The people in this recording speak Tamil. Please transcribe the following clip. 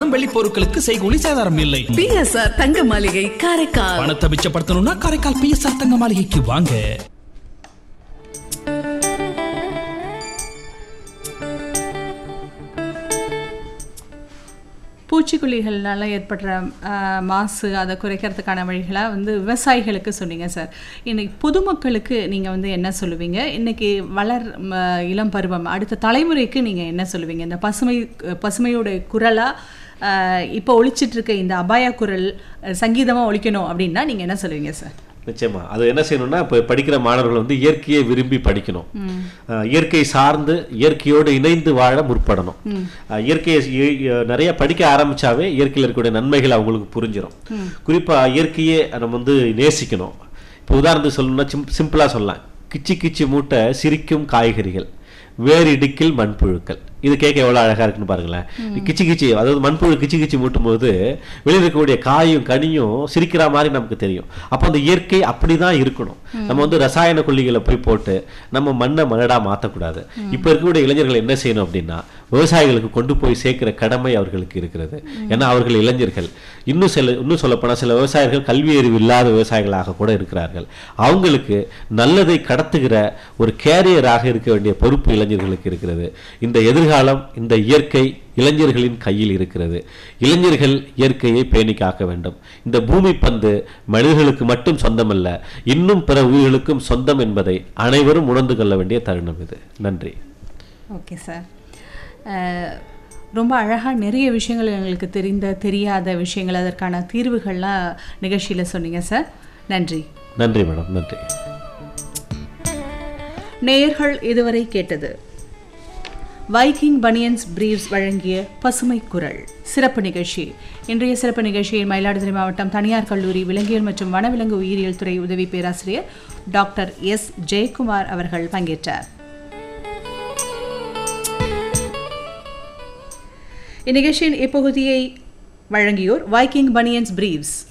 வைரம் வெள்ளி பொருட்களுக்கு செய்கூலி சேதாரம் இல்லை பிஎஸ்ஆர் தங்க மாளிகை காரைக்கால் பணத்தை மிச்சப்படுத்தணும்னா காரைக்கால் பிஎஸ்ஆர் தங்க மாளிகைக்கு வாங்க பூச்சிக்கொல்லிகள்னால ஏற்படுற ஆஹ், மாசு அதை குறைக்கிறதுக்கான வழிகளாக வந்து விவசாயிகளுக்கு சொன்னீங்க சார் இன்னைக்கு பொதுமக்களுக்கு நீங்கள் வந்து என்ன சொல்லுவீங்க இன்னைக்கு வளர் ம, இளம் பருவம் அடுத்த தலைமுறைக்கு நீங்கள் என்ன சொல்லுவீங்க இந்த பசுமை பசுமையோட குரலாக இப்போ ஒழிச்சிட்டு இருக்க இந்த அபாய குரல் சங்கீதமாக ஒழிக்கணும் அப்படின்னா நீங்கள் என்ன சொல்லுவீங்க சார் நிச்சயமா அது என்ன செய்யணும்னா இப்போ படிக்கிற மாணவர்கள் வந்து இயற்கையை விரும்பி படிக்கணும் அஹ் இயற்கை சார்ந்து இயற்கையோடு இணைந்து வாழ முற்படணும் அஹ் இயற்கையை இ- இ- நிறைய படிக்க ஆரம்பிச்சாவே இயற்கையில் இருக்கக்கூடிய நன்மைகள் அவங்களுக்கு புரிஞ்சிடும் குறிப்பா இயற்கையை நம்ம வந்து நேசிக்கணும் இப்போ உதாரணத்துக்கு சொல்லணும்னா சிம் சிம்பிளா சொல்லலாம் கிச்சி கிச்சி மூட்டை சிரிக்கும் காய்கறிகள் வேறு இடுக்கில் மண்புழுக்கள் இது கேட்க எவ்வளவு அழகா இருக்குன்னு பாருங்களேன் கிச்சி கிச்சி அதாவது மண்புழு கிச்சி கிச்சி மூட்டும் போது வெளியில் இருக்கக்கூடிய காயும் கனியும் சிரிக்கிற மாதிரி நமக்கு தெரியும் அப்போ அந்த இயற்கை அப்படிதான் இருக்கணும் நம்ம வந்து ரசாயன கொல்லிகளை போய் போட்டு நம்ம மண்ணை மலடா மாற்றக்கூடாது இப்போ இருக்கக்கூடிய இளைஞர்கள் என்ன செய்யணும் அப்படின்னா விவசாயிகளுக்கு கொண்டு போய் சேர்க்கிற கடமை அவர்களுக்கு இருக்கிறது ஏன்னா அவர்கள் இளைஞர்கள் இன்னும் சில இன்னும் சொல்லப்போனால் சில விவசாயிகள் கல்வி அறிவு இல்லாத விவசாயிகளாக கூட இருக்கிறார்கள் அவங்களுக்கு நல்லதை கடத்துகிற ஒரு கேரியராக இருக்க வேண்டிய பொறுப்பு இளைஞர்களுக்கு இருக்கிறது இந்த எதிர்காலம் இந்த இயற்கை இளைஞர்களின் கையில் இருக்கிறது இளைஞர்கள் இயற்கையை பேணி காக்க வேண்டும் இந்த பூமி பந்து மனிதர்களுக்கு மட்டும் சொந்தமல்ல இன்னும் பிற உயிர்களுக்கும் சொந்தம் என்பதை அனைவரும் உணர்ந்து கொள்ள வேண்டிய தருணம் இது நன்றி ஓகே சார் அஹ், ரொம்ப அழகாக நிறைய விஷயங்கள் எங்களுக்கு தெரிந்த தெரியாத விஷயங்கள் அதற்கான தீர்வுகள்லாம் நிகழ்ச்சியில் சொன்னீங்க சார் நன்றி நன்றி மேடம் நன்றி நேயர்கள் இதுவரை கேட்டது வைக்கிங் பனியன்ஸ் பிரீவ்ஸ் வழங்கிய பசுமை குரல் சிறப்பு நிகழ்ச்சி இன்றைய சிறப்பு நிகழ்ச்சியில் மயிலாடுதுறை மாவட்டம் தனியார் கல்லூரி விலங்கியல் மற்றும் வனவிலங்கு உயிரியல் துறை உதவி பேராசிரியர் டாக்டர் எஸ் ஜெயக்குமார் அவர்கள் பங்கேற்றார் இந்நிகழ்ச்சியின் இப்பகுதியை வழங்கியோர் வைக்கிங் பனியன்ஸ் பிரீவ்ஸ்